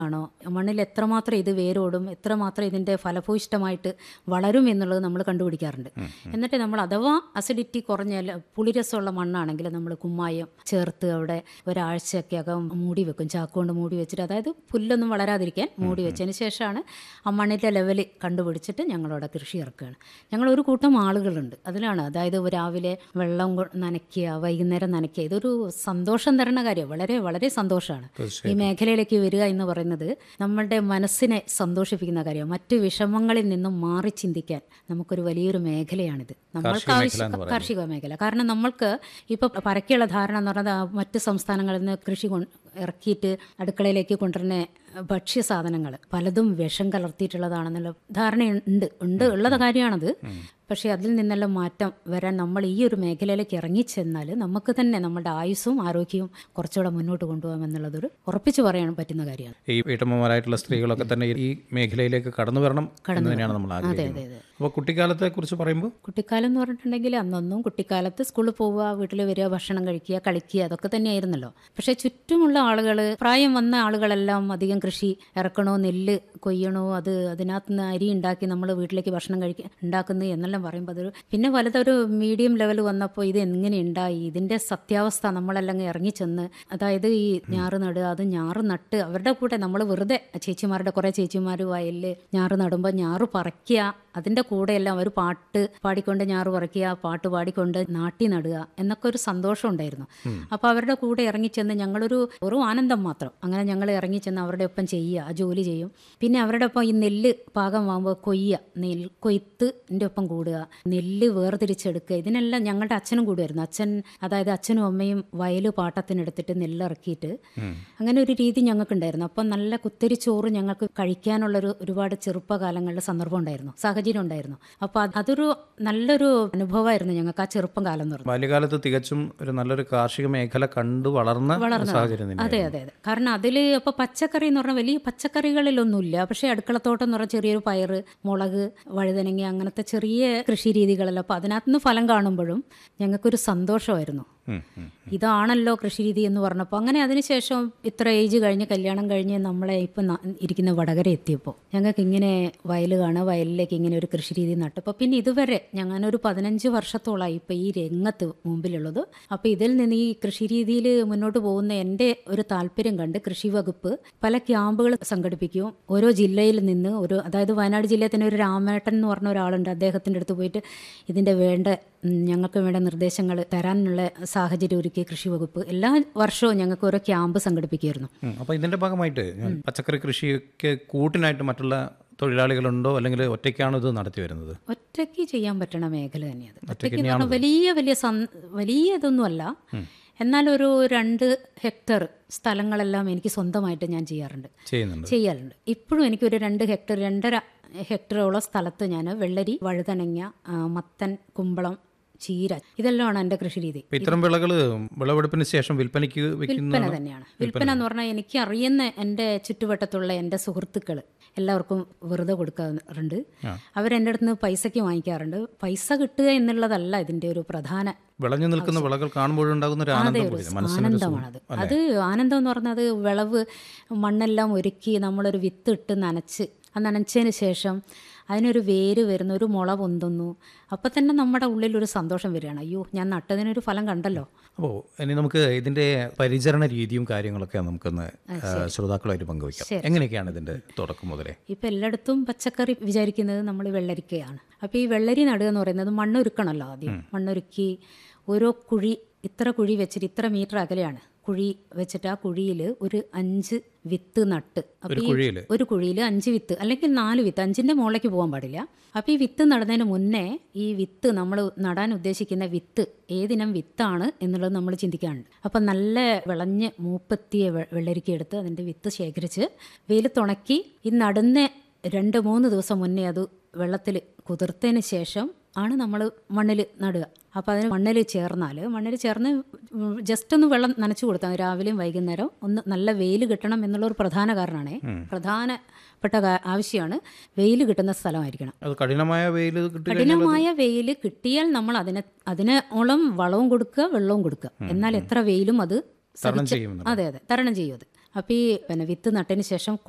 ആണോ മണ്ണിൽ എത്രമാത്രം ഇത് വേരോടും എത്രമാത്രം ഇതിൻ്റെ ഫലഭൂയിഷ്ടമായിട്ട് വളരും എന്നുള്ളത് നമ്മൾ കണ്ടുപിടിക്കാറുണ്ട് എന്നിട്ട് നമ്മൾ അഥവാ അസിഡിറ്റി കുറഞ്ഞ അല്ല, പുളിരസമുള്ള മണ്ണാണെങ്കിൽ നമ്മൾ കുമ്മായം ചേർത്ത് അവിടെ ഒരാഴ്ചയൊക്കെ അകം മൂടി വെക്കും ചാക്കുകൊണ്ട് മൂടി വെച്ചിട്ട് അതായത് പുല്ലൊന്നും വളരാതിരിക്കാൻ മൂടി വെച്ചതിന് ശേഷമാണ് ആ മണ്ണിൻ്റെ ലെവൽ കണ്ടുപിടിച്ചിട്ട് ഞങ്ങളവിടെ കൃഷി ഇറക്കുകയാണ് ഞങ്ങൾ ഒരു കൂട്ടം ആളുകളുണ്ട് അതിലാണ് അതായത് രാവിലെ വെള്ളം കൊ- നനയ്ക്കുക വൈകുന്നേരം നനയ്ക്കുക ഇതൊരു സന്തോഷം തരുന്ന കാര്യം വളരെ വളരെ സന്തോഷമാണ് ഈ മേഖലയിലേക്ക് വരിക എന്ന് പറയുന്നത് നമ്മളുടെ മനസ്സിനെ സന്തോഷിപ്പിക്കുന്ന കാര്യം മറ്റു വിഷമങ്ങളിൽ നിന്നും മാറി ചിന്തിക്കാൻ നമുക്കൊരു വലിയൊരു മേഖലയാണിത് നമ്മൾക്ക് ആവശ്യം കാർഷിക മേഖല കാരണം നമ്മൾക്ക് ഇപ്പൊ പരക്കെയുള്ള ധാരണ എന്ന് പറയുന്നത് ആ മറ്റ് സംസ്ഥാനങ്ങളിൽ നിന്ന് കൃഷി കൊ- ഇറക്കിയിട്ട് അടുക്കളയിലേക്ക് കൊണ്ടുവരുന്ന ഭക്ഷ്യ സാധനങ്ങൾ പലതും വിഷം കലർത്തിയിട്ടുള്ളതാണെന്നുള്ള ധാരണയുണ്ട് ഉണ്ട് ഉള്ളത് കാര്യമാണത് പക്ഷേ അതിൽ നിന്നെല്ലാം മാറ്റം വരാൻ നമ്മൾ ഈ ഒരു മേഖലയിലേക്ക് ഇറങ്ങിച്ചെന്നാൽ നമുക്ക് തന്നെ നമ്മുടെ ആയുസ്സും ആരോഗ്യവും കുറച്ചുകൂടെ മുന്നോട്ട് കൊണ്ടുപോകാം എന്നുള്ളതൊരു ഉറപ്പിച്ചു പറയാൻ പറ്റുന്ന കാര്യമാണ് ഈ വീട്ടമ്മമാരായിട്ടുള്ള സ്ത്രീകളൊക്കെ തന്നെ ഈ മേഖലയിലേക്ക് കടന്നു വരണം എന്ന് തന്നെയാണ് നമ്മൾ ആഗ്രഹിക്കുന്നത് അപ്പോൾ കുട്ടിക്കാലത്തെ കുറിച്ച് പറയുമ്പോൾ കുട്ടിക്കാലം എന്ന് പറഞ്ഞിട്ടുണ്ടെങ്കിൽ അന്നൊന്നും കുട്ടിക്കാലത്ത് സ്കൂളിൽ പോവുക വീട്ടിൽ വരിക ഭക്ഷണം കഴിക്കുക കളിക്കുക അതൊക്കെ തന്നെയായിരുന്നല്ലോ പക്ഷേ ചുറ്റുമുള്ള ആളുകൾ പ്രായം വന്ന ആളുകളെല്ലാം അധികം കൃഷി ഇറക്കണോ നെല്ല് കൊയ്യണോ അത് അതിനകത്ത് നിന്ന് അരി ഉണ്ടാക്കി നമ്മൾ വീട്ടിലേക്ക് ഭക്ഷണം കഴിക്കുക ഉണ്ടാക്കുന്നു എന്നെല്ലാം പറയുമ്പോൾ അതൊരു പിന്നെ വലുതൊരു മീഡിയം ലെവൽ വന്നപ്പോൾ ഇത് എങ്ങനെ ഉണ്ടായി ഇതിൻ്റെ സത്യാവസ്ഥ നമ്മളെല്ലാം അങ്ങ് ഇറങ്ങിച്ചെന്ന് അതായത് ഈ ഞാറ് നടുക അത് ഞാറ് നട്ട് അവരുടെ കൂടെ നമ്മൾ വെറുതെ ചേച്ചിമാരുടെ കുറേ ചേച്ചിമാർ വയലിൽ ഞാറ് നടുമ്പോൾ ഞാറ് പറിക്കുക അതിൻ്റെ കൂടെയെല്ലാം ഒരു പാട്ട് പാടിക്കൊണ്ട് ഞാറ് പറിക്കുക പാട്ട് പാടിക്കൊണ്ട് നാട്ടി നടുക എന്നൊക്കെ ഒരു സന്തോഷം ഉണ്ടായിരുന്നു അപ്പോൾ അവരുടെ കൂടെ ഇറങ്ങിച്ചെന്ന് ഞങ്ങളൊരു ഒരു ആനന്ദം മാത്രം അങ്ങനെ ഞങ്ങൾ ഇറങ്ങിച്ചെന്ന് അവരുടെ ഒപ്പം ചെയ്യുക ആ ജോലി ചെയ്യും പിന്നെ അവരുടെ ഒപ്പം ഈ നെല്ല് പാകമാകുമ്പോൾ കൊയ്യുക നെൽ കൊയ്ത്തിൻ്റെ ഒപ്പം കൂടുക നെല്ല് വേർതിരിച്ചെടുക്കുക ഇതിനെല്ലാം ഞങ്ങളുടെ അച്ഛനും കൂടുമായിരുന്നു അച്ഛൻ അതായത് അച്ഛനും അമ്മയും വയല് പാട്ടത്തിനെടുത്തിട്ട് നെല്ലിറക്കിയിട്ട് അങ്ങനെ ഒരു രീതി ഞങ്ങൾക്കുണ്ടായിരുന്നു അപ്പം നല്ല കുത്തരി ചോറ് ഞങ്ങൾക്ക് കഴിക്കാനുള്ളൊരു ഒരുപാട് ചെറുപ്പകാലങ്ങളിൽ സന്ദർഭം ഉണ്ടായിരുന്നു സാഹചര്യം ഉണ്ടായിരുന്നു അപ്പോൾ അത് അതൊരു നല്ലൊരു അനുഭവമായിരുന്നു ഞങ്ങൾക്ക് ആ ചെറുപ്പം കാലം എന്ന് പറഞ്ഞാൽ ബാല്യകാലത്ത് തികച്ചും ഒരു നല്ലൊരു കാർഷിക മേഖല കണ്ടു വളർന്ന ഒരു സാഹചര്യം തന്നെ അതെ അതെ അതെ കാരണം അതിൽ ഇപ്പോൾ പച്ചക്കറി എന്ന് പറഞ്ഞാൽ വലിയ പച്ചക്കറികളിലൊന്നുമില്ല പക്ഷേ അടുക്കളത്തോട്ടം എന്ന് പറഞ്ഞാൽ ചെറിയൊരു പയറ് മുളക് വഴുതനങ്ങ അങ്ങനത്തെ ചെറിയ കൃഷി രീതികളെല്ലാം അപ്പോൾ അതിനകത്ത് നിന്ന് ഫലം കാണുമ്പോഴും ഞങ്ങൾക്കൊരു സന്തോഷമായിരുന്നു ഉം, ഉം. ഇതാണല്ലോ കൃഷിരീതി എന്ന് പറഞ്ഞപ്പോൾ അങ്ങനെ അതിനുശേഷം ഇത്ര ഏജ് കഴിഞ്ഞ് കല്യാണം കഴിഞ്ഞ് നമ്മളെ ഇപ്പം ന- ഇരിക്കുന്ന വടകര എത്തിയപ്പോൾ ഞങ്ങൾക്ക് ഇങ്ങനെ വയൽ കാണുക വയലിലേക്ക് ഇങ്ങനെ ഒരു കൃഷിരീതി നട്ടപ്പോൾ പിന്നെ ഇതുവരെ ഞങ്ങനൊരു പതിനഞ്ച് വർഷത്തോളമായി ഇപ്പോൾ ഈ രംഗത്ത് മുമ്പിലുള്ളത് അപ്പോൾ ഇതിൽ നിന്ന് ഈ കൃഷിരീതിയിൽ മുന്നോട്ട് പോകുന്ന എൻ്റെ ഒരു താല്പര്യം കണ്ട് കൃഷി വകുപ്പ് പല ക്യാമ്പുകൾ സംഘടിപ്പിക്കും ഓരോ ജില്ലയിൽ നിന്ന് ഒരു അതായത് വയനാട് ജില്ലയിൽ തന്നെ ഒരു രാമേട്ടൻ എന്ന് പറഞ്ഞ ഒരാളുണ്ട് അദ്ദേഹത്തിൻ്റെ അടുത്ത് പോയിട്ട് ഇതിൻ്റെ വേണ്ട ഉം, ഞങ്ങൾക്ക് വേണ്ട നിർദ്ദേശങ്ങൾ തരാനുള്ള സാഹചര്യം ഒരുക്കി കൃഷി വകുപ്പ് എല്ലാ വർഷവും ഞങ്ങൾക്ക് ഓരോ ക്യാമ്പ് സംഘടിപ്പിക്കുമായിരുന്നു ഉം. അപ്പോൾ ഇതിന്റെ ഭാഗമായിട്ട് ഞാൻ പച്ചക്കറി കൃഷിയൊക്കെ കൂട്ടിനായിട്ട് മറ്റുള്ള തൊഴിലാളികളുണ്ടോ അല്ലെങ്കിൽ ഒറ്റയ്ക്കാണോ ഇത് നടത്തി വരുന്നത് ഒറ്റയ്ക്ക് ചെയ്യാൻ പറ്റണ മേഖല തന്നെയത് ഒറ്റയ്ക്ക് എന്ന് പറഞ്ഞാൽ വലിയ വലിയ സം- വലിയ ഇതൊന്നുമല്ല എന്നാൽ ഒരു രണ്ട് ഹെക്ടർ സ്ഥലങ്ങളെല്ലാം എനിക്ക് സ്വന്തമായിട്ട് ഞാൻ ചെയ്യാറുണ്ട് ചെയ്യുന്നുണ്ട് ചെയ്യാറുണ്ട് ഇപ്പോഴും എനിക്കൊരു രണ്ട് ഹെക്ടർ രണ്ടര ഹെക്ടറോളം സ്ഥലത്ത് ഞാൻ വെള്ളരി വഴുതനങ്ങ ആ, മത്തൻ കുമ്പളം ചീര ഇതെല്ലാമാണ് എൻ്റെ കൃഷിരീതി അപ്പോൾ ഇത്തരം വിളകൾ വിളവെടുപ്പിന് ശേഷം വിൽപ്പനയ്ക്ക് വിൽപ്പന വെക്കുന്ന തന്നെയാണ് വിൽപ്പന എന്ന് പറഞ്ഞാൽ എനിക്ക് അറിയുന്ന എൻ്റെ ചുറ്റുവട്ടത്തുള്ള എൻ്റെ സുഹൃത്തുക്കൾ എല്ലാവർക്കും വെറുതെ കൊടുക്കാറുണ്ട് അവരെൻ്റെ അടുത്ത് നിന്ന് പൈസയ്ക്ക് വാങ്ങിക്കാറുണ്ട് പൈസ കിട്ടുക എന്നുള്ളതല്ല ഇതിൻ്റെ ഒരു പ്രധാന വിളഞ്ഞു നിൽക്കുന്ന വിളകൾ കാണുമ്പോഴുണ്ടാകുന്ന ഒരു ആനന്ദം കൂടി മനസ്സിനൊരു ആനന്ദമാണത് അത് ആനന്ദം എന്ന് പറഞ്ഞത് വിളവ് മണ്ണെല്ലാം ഒരുക്കി നമ്മളൊരു വിത്ത് ഇട്ട് നനച്ച് ആ നനച്ചതിന് ശേഷം അതിനൊരു വേര് വരുന്നു ഒരു മുള പൊന്തുന്നു അപ്പം തന്നെ നമ്മുടെ ഉള്ളിൽ ഒരു സന്തോഷം വരികയാണ് അയ്യോ ഞാൻ നട്ടതിനൊരു ഫലം കണ്ടല്ലോ അപ്പോൾ ഇനി നമുക്ക് ഇതിന്റെ പരിചരണ രീതിയും കാര്യങ്ങളൊക്കെ നമുക്കൊന്ന് ആ, ശ്രോതാക്കളുമായിട്ട് പങ്കുവയ്ക്കാം എങ്ങനെയൊക്കെയാണ് ഇതിന്റെ തുടക്കം മുതലേ ഇപ്പം എല്ലായിടത്തും പച്ചക്കറി വിചാരിക്കുന്നത് നമ്മൾ വെള്ളരിക്കയാണ് അപ്പോൾ ഈ വെള്ളരി നടുക എന്ന് പറയുന്നത് മണ്ണൊരുക്കണമല്ലോ ആദ്യം മണ്ണൊരുക്കി ഓരോ കുഴി ഇത്ര കുഴി വെച്ചിട്ട് ഇത്ര മീറ്റർ അകലെയാണ് കുഴി വെച്ചിട്ട് ആ കുഴിയിൽ ഒരു അഞ്ച് വിത്ത് നട്ട് അപ്പോൾ ഈ കുഴിയിൽ ഒരു കുഴിയിൽ അഞ്ച് വിത്ത് അല്ലെങ്കിൽ നാല് വിത്ത് അഞ്ചിൻ്റെ മുകളിലേക്ക് പോകാൻ പാടില്ല അപ്പോൾ ഈ വിത്ത് നടുന്നതിന് മുന്നേ ഈ വിത്ത് നമ്മൾ നടാൻ ഉദ്ദേശിക്കുന്ന വിത്ത് ഏതിനം വിത്താണ് എന്നുള്ളത് നമ്മൾ ചിന്തിക്കാറുണ്ട് അപ്പം നല്ല വിളഞ്ഞ് മൂപ്പത്തിയ വെ- വെള്ളരിക്ക എടുത്ത് അതിൻ്റെ വിത്ത് ശേഖരിച്ച് വെയിലത്തുണക്കി ഈ നടുന്ന രണ്ട് മൂന്ന് ദിവസം മുന്നേ അത് വെള്ളത്തിൽ കുതിർത്തതിന് ശേഷം ആണ് നമ്മൾ മണ്ണിൽ നടുക അപ്പോൾ അതിന് മണ്ണിൽ ചേർന്നാൽ മണ്ണിൽ ചേർന്ന് ജസ്റ്റ് ഒന്ന് വെള്ളം നനച്ചു കൊടുത്താൽ മതി. രാവിലെയും വൈകുന്നേരം ഒന്ന് നല്ല വെയിൽ കിട്ടണം എന്നുള്ള ഒരു പ്രധാന കാരണമാണ് പ്രധാനപ്പെട്ട കാ- ആവശ്യമാണ് വെയിൽ കിട്ടുന്ന സ്ഥലമായിരിക്കണം അത് കഠിനമായ വെയിൽ കിട്ടി കഠിനമായ വെയിൽ കിട്ടിയാൽ നമ്മൾ അതിനെ അതിനോളം വളവും കൊടുക്കുക വെള്ളവും കൊടുക്കുക എന്നാൽ എത്ര വെയിലും അത് തരണം സഹിച്ച് ചെയ്യുമെന്ന് അതെ അതെ തരണം ചെയ്യും അത് അപ്പോൾ ഈ പിന്നെ വിത്ത് നട്ടതിന് ശേഷം